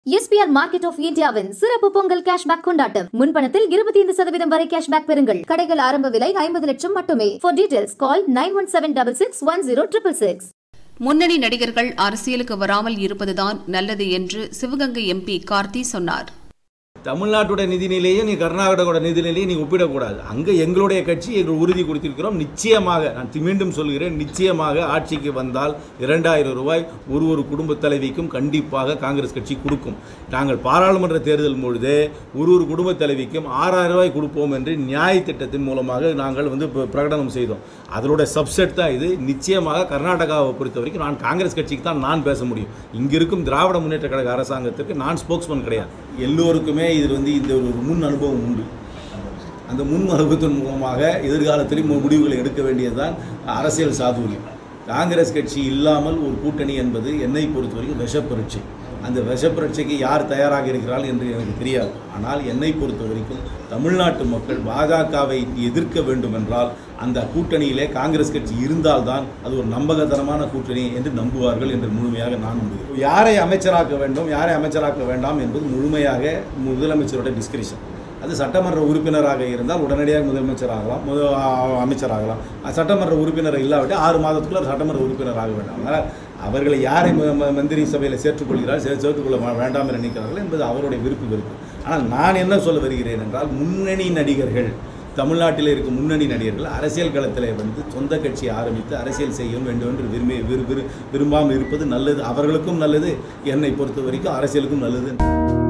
SPR market of இந்தியாவின் சிறப்பு Pongal cashback கொண்டாட்டம் முன்பணத்தில் இருபத்தி ஐந்து சதவீதம் வரை கேஷ்பேக் பெறுங்கள் கடைகள் ஆரம்ப விலை ஐம்பது லட்சம் மட்டுமே for details call nine one seven double six one zero triple six முன்னணி நடிகர்கள் அரசியலுக்கு வராமல் இருப்பதுதான் நல்லது என்று சிவகங்கை எம்பி கார்த்தி சொன்னார் தமிழ்நாட்டோட நிதிநிலையும் நீ கர்நாடகாவோட நிதிநிலையும் நீ ஒப்பிடக்கூடாது அங்கே எங்களுடைய கட்சி எங்கள் உறுதி கொடுத்திருக்கிறோம் நிச்சயமாக நான் தி- மீண்டும் சொல்கிறேன் நிச்சயமாக ஆட்சிக்கு வந்தால் இரண்டாயிரம் ரூபாய் ஒரு ஒரு குடும்பத் தலைவிக்கும் கண்டிப்பாக காங்கிரஸ் கட்சி கொடுக்கும் நாங்கள் பாராளுமன்ற தேர்தல் பொழுது ஒரு ஒரு குடும்பத் தலைவிக்கும் ஆறாயிரம் ரூபாய் கொடுப்போம் என்று நியாய திட்டத்தின் மூலமாக நாங்கள் வந்து ப- பிரகடனம் செய்தோம் அதனோட சப்செட் தான் இது நிச்சயமாக கர்நாடகாவை பொறுத்த வரைக்கும் நான் காங்கிரஸ் கட்சிக்கு தான் நான் பேச முடியும் இங்க இருக்கும் திராவிட முன்னேற்ற கழக அரசாங்கத்திற்கு நான் ஸ்போக்ஸ்மேன் கிடையாது எல்லோருக்குமே இது வந்து இந்த ஒரு முன் அனுபவம் உண்டு அந்த முன் அனுபவத்தின் மூலமாக எதிர்காலத்தில் மு- முடிவுகளை எடுக்க வேண்டியதுதான் அரசியல் சாதுரியம் காங்கிரஸ் கட்சி இல்லாமல் ஒரு கூட்டணி என்பது என்னை பொறுத்த வரைக்கும் விஷப்பரீட்சை அந்த விஷப்பரீட்சைக்கு யார் தயாராக இருக்கிறார்கள் என்று எனக்கு தெரியாது ஆனால் என்னை பொறுத்த வரைக்கும் தமிழ்நாட்டு மக்கள் பாஜகவை எதிர்க்க வேண்டும் என்றால் அந்த கூட்டணியிலே காங்கிரஸ் கட்சி இருந்தால்தான் அது ஒரு நம்பகத்தனமான கூட்டணி என்று நம்புவார்கள் என்று முழுமையாக நான் நம்புகிறேன் யாரை அமைச்சராக்க வேண்டும் யாரை அமைச்சராக்க வேண்டாம் என்பது முழுமையாக முதலமைச்சரோட டிஸ்கிரிப்ஷன் அது சட்டமன்ற உறுப்பினராக இருந்தால் உடனடியாக முதலமைச்சர் ஆகலாம் முத ஆ- அமைச்சராகலாம் அஹ் சட்டமன்ற உறுப்பினர் இல்லாவிட்டால் ஆறு மாதத்துக்குள்ள சட்டமன்ற உறுப்பினர் ஆக வேண்டாம் அதனால் அவர்களை யாரை ம- ம- மந்திரி சபையில் சேர்த்துக்கொள்கிறார் சே சேர்த்துக்கொள்ள வே- வேண்டாம் என்று நினைக்கிறார்கள் என்பது அவருடைய விருப்பு விருப்பு ஆனால் நான் என்ன சொல்ல வருகிறேன் என்றால் முன்னணி நடிகர்கள் தமிழ்நாட்டில் இருக்கும் முன்னணி நடிகர்கள் அரசியல் களத்தில் வந்து சொந்த கட்சி ஆரம்பித்து அரசியல் செய்ய வேண்டும் என்று விரும்பி விரு விரு விரும்பாமல் இருப்பது நல்லது அவர்களுக்கும் நல்லது என்னை பொறுத்த வரைக்கும் அரசியலுக்கும் நல்லது